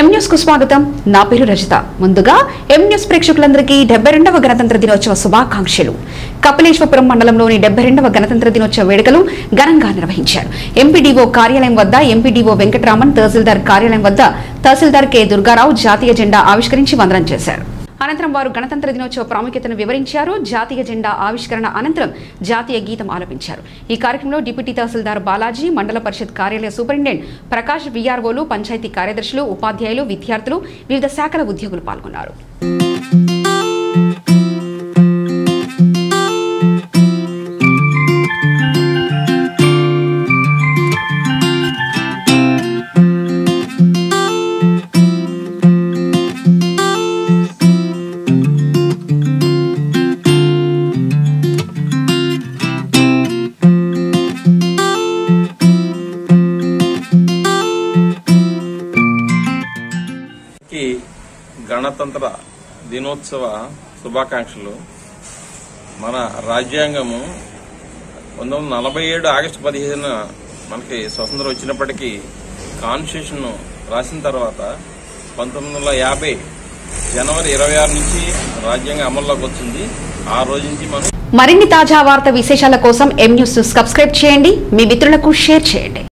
M news కు స్వాగతం నా పేరు రజిత ముందుగా ఎం న్యూస్ ప్రేక్షకులందరికీ డెబ్బై రెండవ గణతంత్ర దినోత్సవ శుభాకాంక్షలు కపిలేశ్వపురం మండలంలోని డెబ్బై రెండవ గణతంత్ర దినోత్సవ వేడుకలు ఘనంగా నిర్వహించారు ఎంపీడీఓ కార్యాలయం వద్ద ఎంపీడీఓ వెంకటరామన్ తహసీల్దార్ కార్యాలయం వద్ద తహసీల్దార్ కె దుర్గారావు జాతీయ జెండా ఆవిష్కరించి వందనం చేశారు అనంతరం వారు గణతంత్ర దినోత్సవ ప్రాముఖ్యతను వివరించారు జాతీయ జెండా ఆవిష్కరణ అనంతరం జాతీయ గీతం ఆలపించారు ఈ కార్యక్రమంలో డిప్యూటీ తహసీల్దార్ బాలాజీ మండల పరిషత్ కార్యాలయ సూపరింటెండెంట్ ప్రకాష్ విఆర్ఓలు పంచాయతీ కార్యదర్శులు ఉపాధ్యాయులు విద్యార్థులు వివిధ శాఖల ఉద్యోగులు పాల్గొన్నారు కి గణతంత్ర దినోత్సవ శుభాకాంక్షలు మన రాజ్యాంగము పంతొమ్మిది వందల నలభై ఏడు ఆగస్టు పదిహేనున మనకి స్వతంత్రం వచ్చినప్పటికీ కాన్స్టిట్యూషన్ రాసిన తర్వాత పంతొమ్మిది వందల యాభై జనవరి ఇరవై ఆరు నుంచి రాజ్యాంగం అమల్లోకి వచ్చింది ఆ రోజు నుంచి మనం మరిన్ని తాజా వార్త విశేషాల కోసం ఎం న్యూస్ సబ్స్క్రైబ్ చేయండి మీ మిత్రులకు షేర్ చేయండి